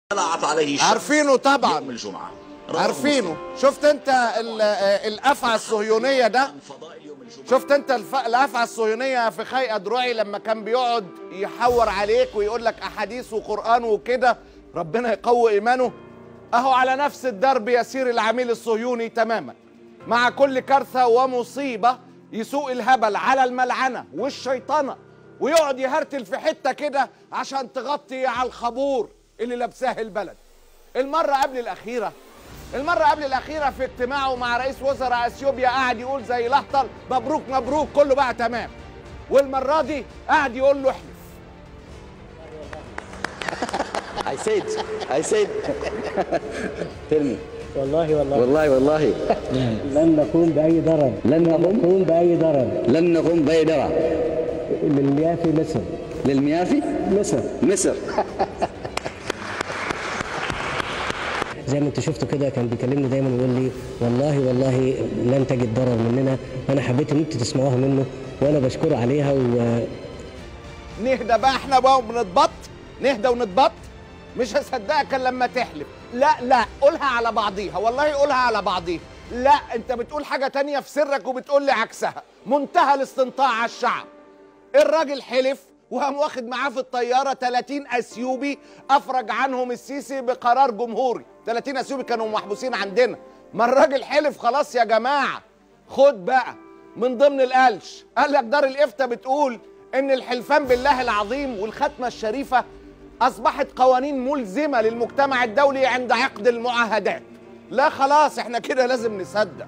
طلعت عليه الشمس عارفينه طبعا يوم الجمعة رواه عارفينه مسلم. شفت انت ال- آه، الافعى الصهيونيه ده عن فضائل يوم الجمعة شفت انت الف... الافعى الصهيونيه في خي ادرعي لما كان بيقعد يحور عليك ويقول لك احاديث وقران وكده ربنا يقوي ايمانه اهو على نفس الدرب يسير العميل الصهيوني تماما مع كل كارثه ومصيبه يسوق الهبل على الملعنه والشيطنه ويقعد يهرتل في حته كده عشان تغطي على الخبور اللي لابساه البلد المره قبل الاخيره المرة قبل الأخيرة في اجتماعه مع رئيس وزراء أثيوبيا قاعد يقول زي لهطل مبروك مبروك كله بقى تمام والمرة دي قاعد يقول له احلف I said, I said. Tell me. والله والله والله والله لن نقوم بأي ضرر لن نقوم نقوم بأي ضرر لن نقوم بأي دواء للمياه في مصر للمياه في مصر مصر زي ما انت شفته كده كان بيكلمني دايما ويقول لي والله والله لن تجد ضرر مننا انا حبيت ان انتوا تسمعوها منه وانا بشكره عليها و... نهدى بقى احنا بقى ونتبط نهدى ونتبط مش هصدقك الا لما تحلف لا لا قولها على بعضيها والله قولها على بعضيها لا انت بتقول حاجة تانية في سرك وبتقول لي عكسها منتهى الاستنطاع على الشعب الراجل حلف وقام واخد معاه في الطياره 30 اثيوبي افرج عنهم السيسي بقرار جمهوري 30 اثيوبي كانوا محبوسين عندنا ما الراجل حلف خلاص يا جماعه خد بقى من ضمن القلش قال لك دار الافتاء بتقول ان الحلفان بالله العظيم والختمه الشريفه اصبحت قوانين ملزمه للمجتمع الدولي عند عقد المعاهدات لا خلاص احنا كده لازم نصدق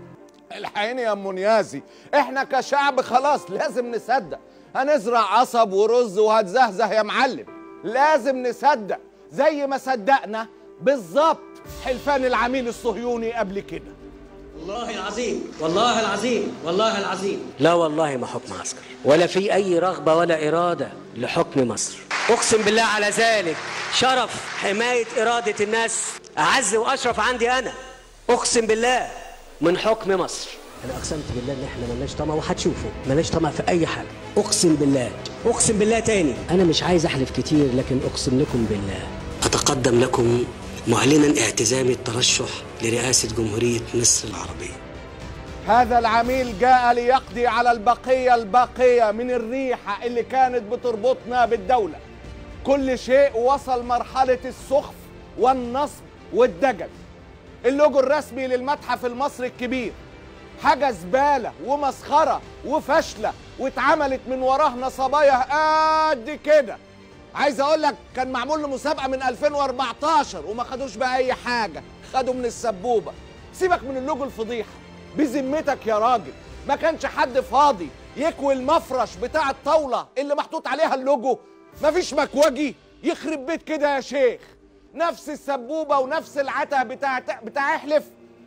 الحقيني يا ام نيازي احنا كشعب خلاص لازم نصدق هنزرع قصب ورز وهتزهزه يا معلم لازم نصدق زي ما صدقنا بالظبط حلفان العميل الصهيوني قبل كده والله العظيم والله العظيم والله العظيم لا والله ما حكم عسكر ولا في أي رغبة ولا إرادة لحكم مصر أقسم بالله على ذلك شرف حماية إرادة الناس أعز وأشرف عندي أنا أقسم بالله من حكم مصر أنا أقسمت بالله إن إحنا ملناش طمع وهتشوفوا ملناش طمع في أي حاجة أقسم بالله أقسم بالله تاني أنا مش عايز أحلف كتير لكن أقسم لكم بالله أتقدم لكم معلنا اعتزامي الترشح لرئاسة جمهورية مصر العربية هذا العميل جاء ليقضي على البقية الباقية من الريحة اللي كانت بتربطنا بالدولة كل شيء وصل مرحلة السخف والنصب والدجل اللوجو الرسمي للمتحف المصري الكبير حاجة زبالة ومسخرة وفاشلة واتعملت من وراه نصبايا قد كده عايز اقول لك كان معمول له مسابقة من 2014 وما خدوش بقى اي حاجة خدوا من السبوبة سيبك من اللوجو الفضيحة بذمتك يا راجل ما كانش حد فاضي يكوي المفرش بتاع الطاولة اللي محطوط عليها اللوجو مفيش مكوجي يخرب بيت كده يا شيخ نفس السبوبة ونفس العته بتاع بتاع احلف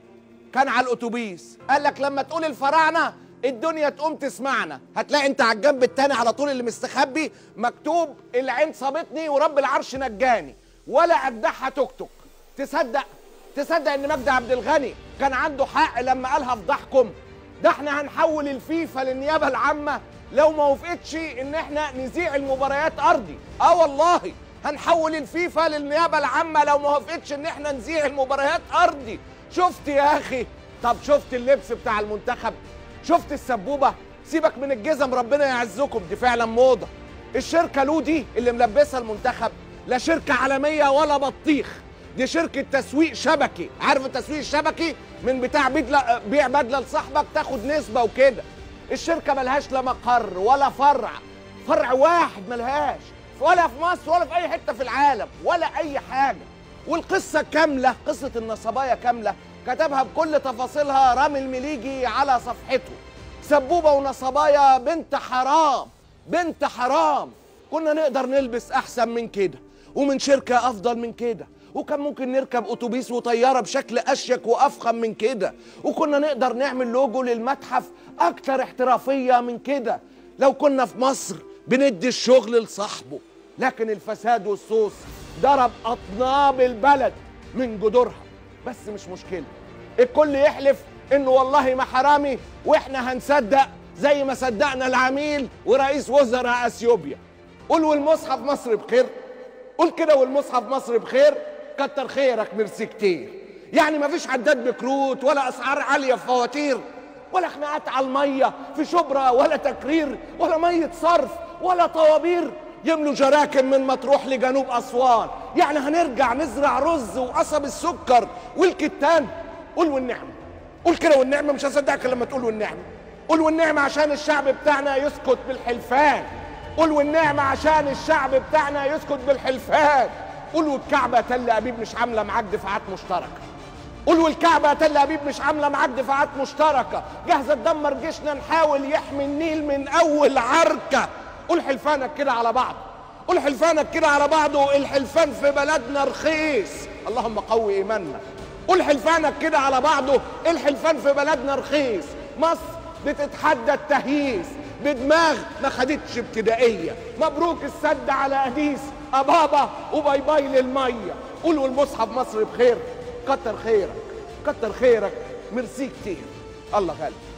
كان على الاتوبيس قال لك لما تقول الفراعنه الدنيا تقوم تسمعنا هتلاقي انت على الجنب التاني على طول اللي مستخبي مكتوب العين صابتني ورب العرش نجاني ولا اجدعها توك توك تصدق تصدق ان مجدي عبد الغني كان عنده حق لما قالها فضحكم ده احنا هنحول الفيفا للنيابه العامه لو ما وافقتش ان احنا نذيع المباريات ارضي اه والله هنحول الفيفا للنيابه العامه لو ما وافقتش ان احنا نذيع المباريات ارضي شفت يا اخي طب شفت اللبس بتاع المنتخب شفت السبوبه سيبك من الجزم ربنا يعزكم دي فعلا موضه الشركه لو دي اللي ملبسها المنتخب لا شركه عالميه ولا بطيخ دي شركه تسويق شبكي عارف التسويق الشبكي من بتاع بدله بيع بدله لصاحبك تاخد نسبه وكده الشركه ملهاش لا مقر ولا فرع فرع واحد ملهاش ولا في مصر ولا في اي حته في العالم ولا اي حاجه والقصه كامله قصه النصبايا كامله كتبها بكل تفاصيلها رامي المليجي على صفحته سبوبه ونصبايا بنت حرام بنت حرام كنا نقدر نلبس احسن من كده ومن شركه افضل من كده وكان ممكن نركب اتوبيس وطياره بشكل اشيك وافخم من كده وكنا نقدر نعمل لوجو للمتحف اكتر احترافيه من كده لو كنا في مصر بندي الشغل لصاحبه لكن الفساد والصوص ضرب اطناب البلد من جذورها بس مش مشكله الكل يحلف انه والله ما حرامي واحنا هنصدق زي ما صدقنا العميل ورئيس وزراء اثيوبيا قول والمصحف مصر بخير قول كده والمصحف مصر بخير كتر خيرك ميرسي كتير يعني مفيش عداد بكروت ولا اسعار عاليه في فواتير ولا خناقات على الميه في شبرا ولا تكرير ولا ميه صرف ولا طوابير يملوا جراكن من مطروح لجنوب اسوان يعني هنرجع نزرع رز وقصب السكر والكتان قول والنعمه قول كده والنعمه مش هصدقك لما تقول والنعمه قول والنعمه عشان الشعب بتاعنا يسكت بالحلفان قول والنعمه عشان الشعب بتاعنا يسكت بالحلفان قول والكعبه تل ابيب مش عامله معاك دفاعات مشتركه قول والكعبة يا تل أبيب مش عاملة معاك دفاعات مشتركة جاهزة تدمر جيشنا نحاول يحمي النيل من أول عركة قول حلفانك كده على بعض قول حلفانك كده على بعضه الحلفان في بلدنا رخيص اللهم قوي إيماننا قول حلفانك كده على بعضه الحلفان في بلدنا رخيص مصر بتتحدى التهييس بدماغ ما خدتش ابتدائية مبروك السد على أديس أبابا وباي باي للمية قول والمصحف مصر بخير كتر خيرك كتر خيرك ميرسي كتير الله غالب